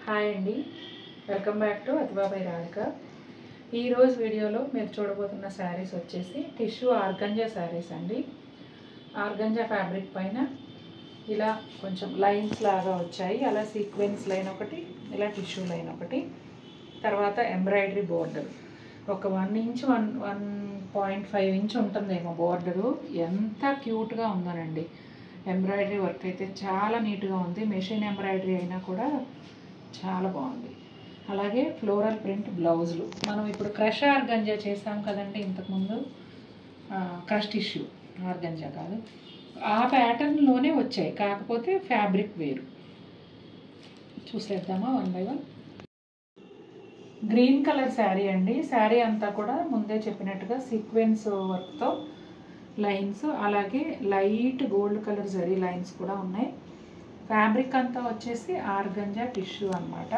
hi అండి welcome back to అతిబాబాయ్ రాధిక ఈరోజు వీడియోలో మీరు చూడబోతున్న శారీస్ వచ్చేసి టిష్యూ ఆర్గంజా శారీస్ అండి ఆర్గంజా ఫ్యాబ్రిక్ పైన ఇలా కొంచెం లైన్స్ లాగా వచ్చాయి అలా సీక్వెన్స్ లైన్ ఒకటి ఇలా టిష్యూ లైన్ ఒకటి తర్వాత ఎంబ్రాయిడరీ బోర్డర్ ఒక one inch one one point five inch ఉంటుందేమో బోర్డరు ఎంత క్యూట్గా ఉందోనండి ఎంబ్రాయిడరీ వర్క్ అయితే చాలా నీట్గా ఉంది మెషిన్ ఎంబ్రాయిడరీ అయినా కూడా చాలా బాగుంది అలాగే ఫ్లోరల్ ప్రింట్ బ్లౌజులు మనం ఇప్పుడు క్రష్ ఆర్గంజా చేసాం కదండి ఇంతకుముందు క్రష్ టిష్యూ ఆర్గంజా కాదు ఆ ప్యాటర్న్లోనే వచ్చాయి కాకపోతే ఫ్యాబ్రిక్ వేరు చూసేద్దామా one by one green colour sari అండి శారీ అంతా కూడా ముందే చెప్పినట్టుగా సీక్వెన్స్ వర్క్తో లైన్స్ అలాగే light gold colour zari lines కూడా ఉన్నాయి ఫ్యాబ్రిక్ అంతా వచ్చేసి ఆర్గంజా టిష్యూ అనమాట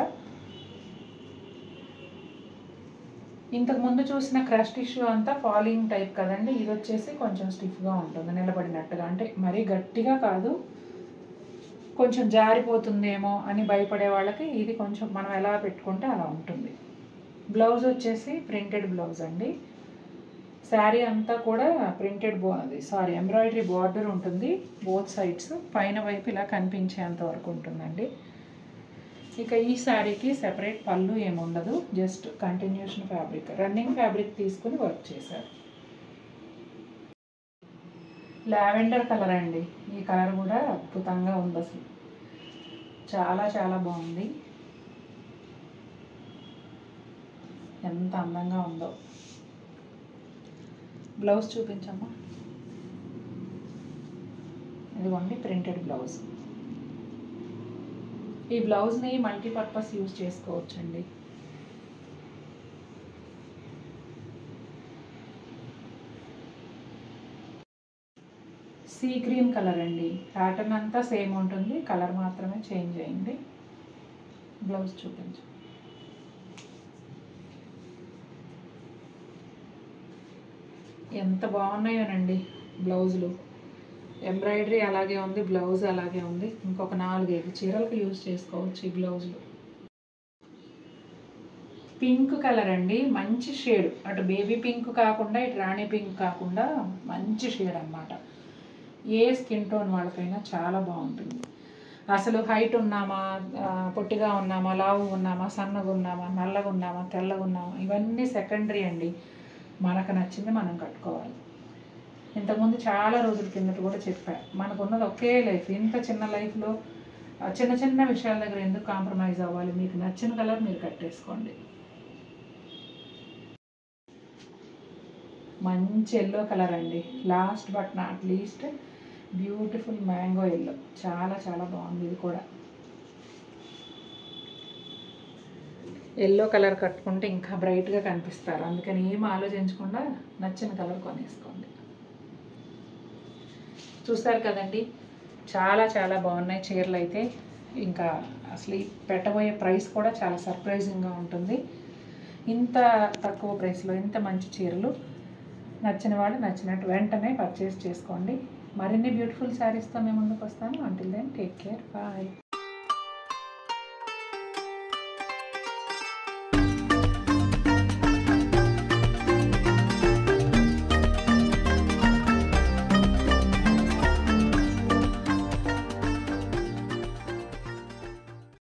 ఇంతకు ముందు చూసిన క్రష్ టిష్యూ అంతా ఫాలింగ్ టైప్ కదండి ఇది వచ్చేసి కొంచెం స్టిఫ్గా ఉంటుంది నిలబడినట్టుగా అంటే మరీ గట్టిగా కాదు కొంచెం జారిపోతుందేమో అని భయపడే వాళ్ళకి ఇది కొంచెం మనం ఎలా పెట్టుకుంటే అలా ఉంటుంది బ్లౌజ్ వచ్చేసి ప్రింటెడ్ బ్లౌజ్ అండి శారీ అంతా కూడా ప్రింటెడ్ బో అది సారీ ఎంబ్రాయిడరీ బార్డర్ ఉంటుంది బోత్ సైడ్స్ పైన వైపు ఇలా కనిపించేంత వరకు ఉంటుందండి ఇక ఈ శారీకి సెపరేట్ పళ్ళు ఏముండదు just continuation fabric running fabric తీసుకుని వర్క్ చేశారు లావెండర్ కలర్ అండి ఈ కలర్ కూడా అద్భుతంగా ఉంది అసలు చాలా చాలా బాగుంది ఎంత అందంగా ఉందో బ్లౌజ్ చూపించమ్మా ఇదిగోండి ప్రింటెడ్ బ్లౌజ్ ఈ బ్లౌజ్ని మల్టీపర్పస్ యూజ్ చేసుకోవచ్చండి సీ గ్రీన్ కలర్ అండి ప్యాటర్న్ అంతా సేమ్ ఉంటుంది కలర్ మాత్రమే చేంజ్ అయింది బ్లౌజ్ చూపించు ఎంత బాగున్నాయోనండి బ్లౌజులు ఎంబ్రాయిడరీ అలాగే ఉంది బ్లౌజ్ అలాగే ఉంది ఇంకొక నాలుగైదు చీరలకు యూజ్ చేసుకోవచ్చు ఈ బ్లౌజులు పింక్ కలర్ అండి మంచి షేడ్ అటు బేబీ పింక్ కాకుండా ఇటు రాణి పింక్ కాకుండా మంచి షేడ్ అనమాట ఏ స్కిన్ టోన్ వాళ్ళకైనా చాలా బాగుంటుంది అసలు హైట్ ఉన్నామా పొట్టిగా ఉన్నామా లావు ఉన్నామా సన్నగా ఉన్నామా నల్లగా ఉన్నామా తెల్లగా ఉన్నామా ఇవన్నీ సెకండరీ అండి మనకు నచ్చింది మనం కట్టుకోవాలి ఇంతకుముందు చాలా రోజుల కిందట కూడా చెప్పా మనకున్నది ఒకే లైఫ్ ఇంత చిన్న లైఫ్లో చిన్న చిన్న విషయాల దగ్గర ఎందుకు కాంప్రమైజ్ అవ్వాలి మీకు నచ్చిన కలర్ మీరు కట్టేసుకోండి మంచి ఎల్లో కలర్ అండి last but not least beautiful mango yellow చాలా చాలా బాగుంది ఇది కూడా ఎల్లో కలర్ కట్టుకుంటే ఇంకా బ్రైట్గా కనిపిస్తారు అందుకని ఏం ఆలోచించకుండా నచ్చిన కలర్ కొనేసుకోండి చూస్తారు కదండి చాలా చాలా బాగున్నాయి చీరలు అయితే ఇంకా అసలు ఈ పెట్టబోయే ప్రైస్ కూడా చాలా సర్ప్రైజింగ్గా ఉంటుంది ఇంత తక్కువ ప్రైస్లో ఇంత మంచి చీరలు నచ్చిన వాళ్ళు నచ్చినట్టు వెంటనే పర్చేస్ చేసుకోండి మరిన్ని బ్యూటిఫుల్ శారీస్తో మేము ముందుకు వస్తాను until then take care bye